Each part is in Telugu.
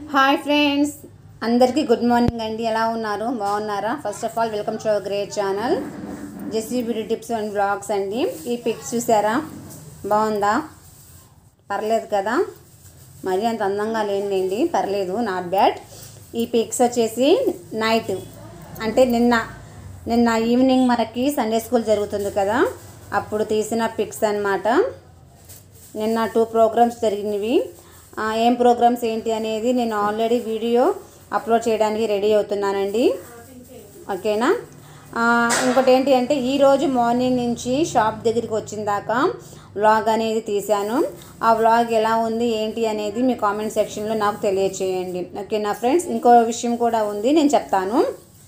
హాయ్ ఫ్రెండ్స్ అందరికీ గుడ్ మార్నింగ్ అండి ఎలా ఉన్నారు బాగున్నారా first of all welcome to our great channel Jessie beauty tips and blogs అండి ఈ పిక్స్ చూసారా బాగుందా పర్లేదు కదా మరీ అంత అందంగా లేనిలేండి పర్లేదు నాట్ బ్యాడ్ ఈ పిక్స్ వచ్చేసి నైట్ అంటే నిన్న నిన్న ఈవినింగ్ మనకి సండే స్కూల్ జరుగుతుంది కదా అప్పుడు తీసిన పిక్స్ అన్నమాట నిన్న టూ ప్రోగ్రామ్స్ జరిగినవి ఆ, ఏం ప్రోగ్రామ్స్ ఏంటి అనేది నేను ఆల్రెడీ వీడియో అప్లోడ్ చేయడానికి రెడీ అవుతున్నానండి ఓకేనా ఆ, ఇంకోటి ఏంటి అంటే ఈరోజు మార్నింగ్ నుంచి షాప్ దగ్గరికి వచ్చిన దాకా వ్లాగ్ అనేది తీశాను ఆ వ్లాగ్ ఎలా ఉంది ఏంటి అనేది మీ కామెంట్ సెక్షన్లో నాకు తెలియచేయండి ఓకేనా ఫ్రెండ్స్ ఇంకో విషయం కూడా ఉంది నేను చెప్తాను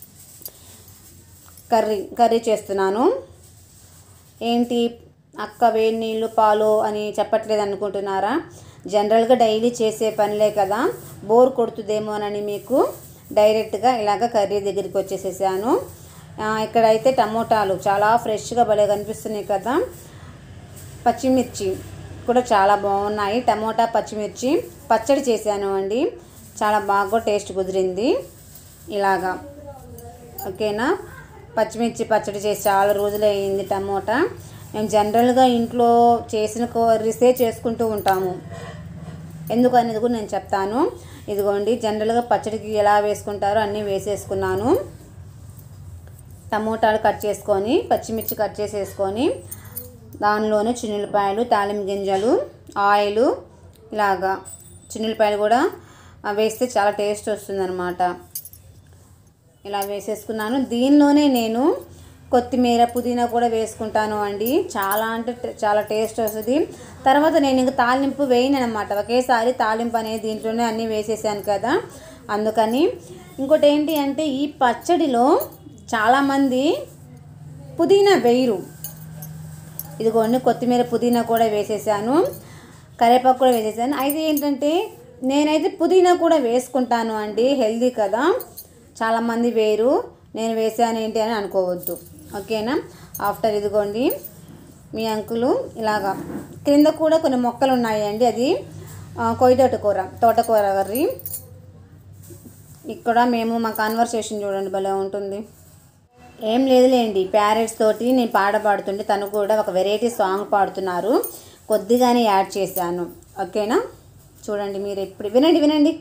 కర్రీ కర్రీ చేస్తున్నాను ఏంటి అక్క వేడి నీళ్ళు పాలు అని చెప్పట్లేదు అనుకుంటున్నారా జనరల్గా డైలీ చేసే పనిలే కదా బోర్ కొడుతుందేమోనని మీకు డైరెక్ట్గా ఇలాగ కర్రీ దగ్గరికి వచ్చేసేసాను ఆ, ఇక్కడైతే టమోటాలు చాలా ఫ్రెష్గా భలే కనిపిస్తున్నాయి కదా పచ్చిమిర్చి కూడా చాలా బాగున్నాయి టమోటా పచ్చిమిర్చి పచ్చడి చేశాను అండి చాలా బాగా టేస్ట్ కుదిరింది ఇలాగా ఓకేనా పచ్చిమిర్చి పచ్చడి చేసి చాలా రోజులు అయ్యింది టమోటా మేము జనరల్గా ఇంట్లో చేసిన కర్రీసే చేసుకుంటూ ఉంటాము ఎందుకు అనేది కూడా నేను చెప్తాను ఇదిగోండి జనరల్గా పచ్చడికి ఎలా వేసుకుంటారో అన్నీ వేసేసుకున్నాను టమోటాలు కట్ చేసుకొని పచ్చిమిర్చి కట్ చేసేసుకొని దానిలోనే చిన్నులపాయలు తాలింపు గింజలు ఆయిల్ ఇలాగా చిన్నులపాయలు కూడా ఆ, వేస్తే చాలా టేస్ట్ వస్తుందన్నమాట ఇలా వేసేసుకున్నాను దీనిలోనే నేను కొత్తిమీర పుదీనా కూడా వేసుకుంటాను అండి చాలా అంటే ట- చాలా టేస్ట్ వస్తుంది తర్వాత నేను ఇంకా తాలింపు వేయను అనమాట ఒకేసారి తాలింపు అనేది దీంట్లోనే అన్నీ వేసేసాను కదా అందుకని ఇంకోటి ఏంటి అంటే ఈ పచ్చడిలో చాలామంది పుదీనా వేయరు ఇదిగోండి కొత్తిమీర పుదీనా కూడా వేసేసాను కరివేపాకు కూడా వేసేసాను అయితే ఏంటంటే నేనైతే పుదీనా కూడా వేసుకుంటాను అండి హెల్దీ కదా చాలామంది వేరు నేను వేసాను ఏంటి అని అనుకోవద్దు ఓకేనా ఆఫ్టర్ ఇదిగోండి మీ అంకులు ఇలాగా క్రింద కూడా కొన్ని మొక్కలు ఉన్నాయండి అది ఆ, కొయ్యతోట కూర తోటకూర కర్రీ ఇక్కడ మేము మా కాన్వర్సేషన్ చూడండి భలే ఉంటుంది ఏం లేదులేండి ప్యారెట్స్ తోటి నేను పాట పాడుతుంటే తను కూడా ఒక వెరైటీ సాంగ్ పాడుతున్నారు కొద్దిగానే యాడ్ చేశాను ఓకేనా చూడండి మీరు ఇప్పుడు వినండి వినండి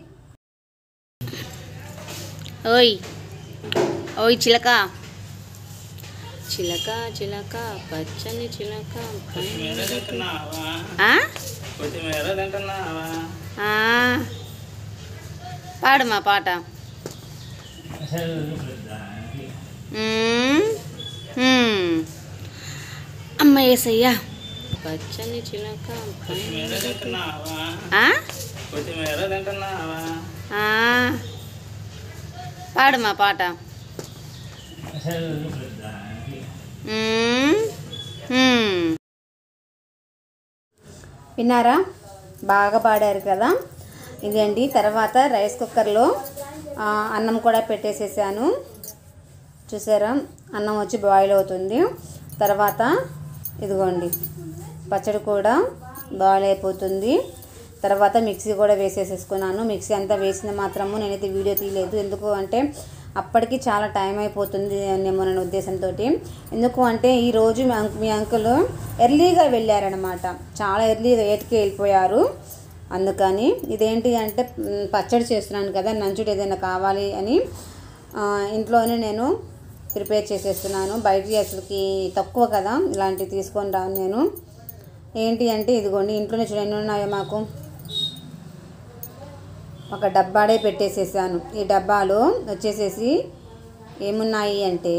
ఓయ్ ఓయ్ చిలక చిలక చిలక పచ్చని చిలక కొత్తిమీర తింటున్నావా ఆ? కొత్తిమీర తింటున్నావా ఆ. పాడమ్మా పాట మ్మ్. మ్మ్. అమ్మ ఏసయ్యా పచ్చని చిలక కొత్తిమీర తింటున్నావా ఆ? కొత్తిమీర తింటున్నావా ఆ. పాడమ్మా పాట మ్మ్. మ్మ్. విన్నారా బాగా పాడారు కదా ఇదండి తర్వాత రైస్ కుక్కర్లో ఆ, అన్నం కూడా పెట్టేసేసాను చూసారా అన్నం వచ్చి బాయిల్ అవుతుంది తర్వాత ఇదిగోండి పచ్చడి కూడా బాయిల్ అయిపోతుంది తర్వాత మిక్సీ కూడా వేసేసేసుకున్నాను మిక్సీ అంతా వేసిన మాత్రము నేనైతే వీడియో తీయలేదు ఎందుకు అంటే అప్పటికి చాలా టైం అయిపోతుంది అనేమో అనే ఉద్దేశంతో ఎందుకు అంటే ఈరోజు మీ అంక్ మీ అంకుల్ ఎర్లీగా వెళ్ళారనమాట చాలా ఎర్లీగా ఎయిట్కి వెళ్ళిపోయారు అందుకని ఇదేంటి అంటే మ్, పచ్చడి చేస్తున్నాను కదా నంచుడు ఏదైనా కావాలి అని ఆ, ఇంట్లోనే నేను ప్రిపేర్ చేసేస్తున్నాను బయట అసలుకి తక్కువ కదా ఇలాంటివి తీసుకొని రాను నేను ఏంటి అంటే ఇదిగోండి ఇంట్లోనే చూడండి ఎన్ని ఉన్నాయో మాకు ఒక డబ్బాడే పెట్టేసేసాను ఈ డబ్బాలో వచ్చేసేసి ఏమున్నాయి అంటే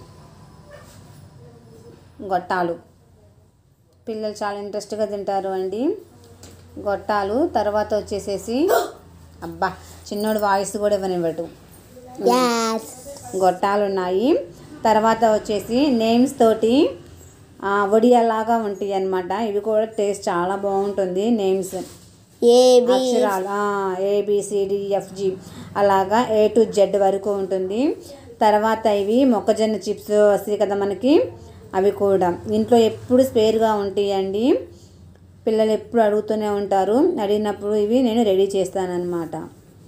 గొట్టాలు పిల్లలు చాలా ఇంట్రెస్ట్గా తింటారు అండి గొట్టాలు తర్వాత వచ్చేసేసి అబ్బా చిన్నోడు వాయిస్ కూడా ఇవ్వనివ్వడు గొట్టాలు ఉన్నాయి తర్వాత వచ్చేసి నేమ్స్ తోటి ఆ, వడియాలాగా ఉంటాయి అన్నమాట ఇవి కూడా టేస్ట్ చాలా బాగుంటుంది నేమ్స్ అక్షరాలు ఏబిసిడిఎఫ్జి అలాగా ఏ టు జెడ్ వరకు ఉంటుంది తర్వాత ఇవి మొక్కజొన్న చిప్స్ వస్తాయి కదా మనకి అవి కూడా ఇంట్లో ఎప్పుడు స్పేర్గా ఉంటాయండి పిల్లలు ఎప్పుడు అడుగుతూనే ఉంటారు అడిగినప్పుడు ఇవి నేను రెడీ చేస్తానన్నమాట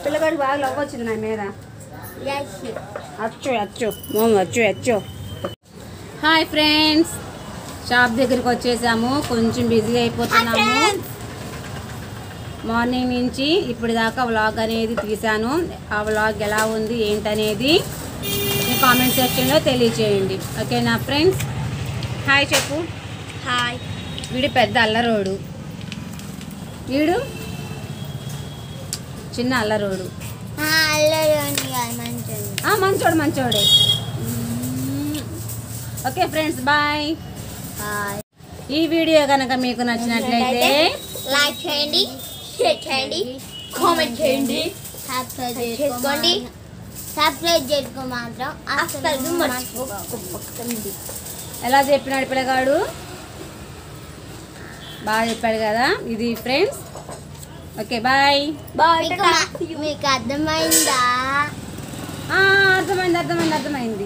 పిల్లగాడికి బాగా లవ్ వచ్చింది నా మీద Yes. అచ్చు అచ్చు మోము అచ్చు అచ్చు హాయ్ ఫ్రెండ్స్ షాప్ దగ్గరికి వచ్చేసాము కొంచెం బిజీ అయిపోతున్నాము మార్నింగ్ నుంచి ఇప్పుడు దాకా వ్లాగ్ అనేది తీశాను ఆ వ్లాగ్ ఎలా ఉంది ఏంటనేది మీ కామెంట్ సెక్షన్లో తెలియచేయండి ఓకేనా ఫ్రెండ్స్ హాయ్ చెప్పు Hi. వీడు పెద్ద అల్లరోడు వీడు చిన్న అల్లరోడు అల్లలోని మంచిది ఆ, మంచోడు మంచోడే ఓకే ఫ్రెండ్స్ బాయ్ హాయ్ ఈ వీడియో కనుక మీకు నచ్చినట్లయితే లైక్ చేయండి షేర్ చేయండి కామెంట్ చేయండి సబ్స్క్రైబ్ చేసుకోండి సబ్స్క్రైబ్ చేసుకో మాత్రం అస్సలు మర్చిపోకండి ఎలా చెప్పినాడు పిల్లగాడు బాగా చెప్పాడు కదా ఇది ఫ్రెండ్స్ ఓకే బాయ్ మీకు మా- మీకు అర్థమైందా అర్థమైంది అర్థమైంది అర్థమైంది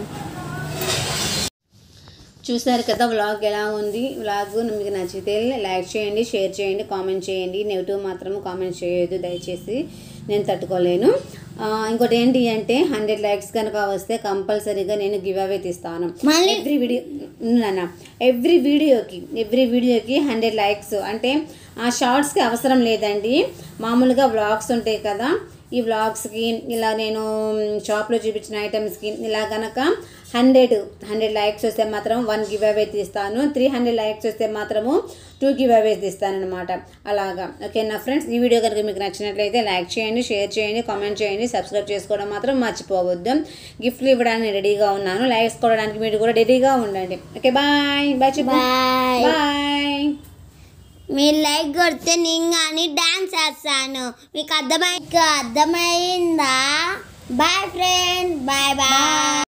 చూసారు కదా వ్లాగ్ ఎలా ఉంది వ్లాగ్ మీకు నచ్చితే లైక్ చేయండి షేర్ చేయండి కామెంట్ చేయండి నెగిటివ్ మాత్రం కామెంట్ చేయొద్దు దయచేసి నేను తట్టుకోలేను ఆ, ఇంకోటి ఏంటి అంటే హండ్రెడ్ లైక్స్ కనుక వస్తే కంపల్సరీగా నేను గివ్ అవే తీస్తాను మళ్ళీ- ఎవ్రీ వీడియో నాన్న ఎవ్రీ వీడియోకి ఎవ్రీ వీడియోకి హండ్రెడ్ లైక్స్ అంటే ఆ షార్ట్స్కి అవసరం లేదండి మామూలుగా వ్లాగ్స్ ఉంటాయి కదా ఈ వ్లాగ్స్కి ఇలా నేను షాప్లో చూపించిన ఐటమ్స్కి ఇలా కనుక హండ్రెడ్ హండ్రెడ్ లైక్స్ వస్తే మాత్రం వన్ గివ్ అవే తీస్తాను త్రీ హండ్రెడ్ లైక్స్ వస్తే మాత్రము టూ గివ్ అవేస్ తీస్తాను అనమాట అలాగా ఓకే నా ఫ్రెండ్స్ ఈ వీడియో కనుక మీకు నచ్చినట్లయితే లైక్ చేయండి షేర్ చేయండి కామెంట్ చేయండి సబ్స్క్రైబ్ చేసుకోవడం మాత్రం మర్చిపోవద్దు గిఫ్ట్లు ఇవ్వడానికి రెడీగా ఉన్నాను లైక్స్ కొనడానికి మీరు కూడా రెడీగా ఉండండి ఓకే బాయ్ బాయ్ చెప్పు బాయ్ బాయ్ మీరు లైక్ కొడితే నేను కానీ డాన్స్ చేస్తాను మీకు అర్థమై మీకు అర్థమైందా బాయ్ ఫ్రెండ్ బాయ్ బాయ్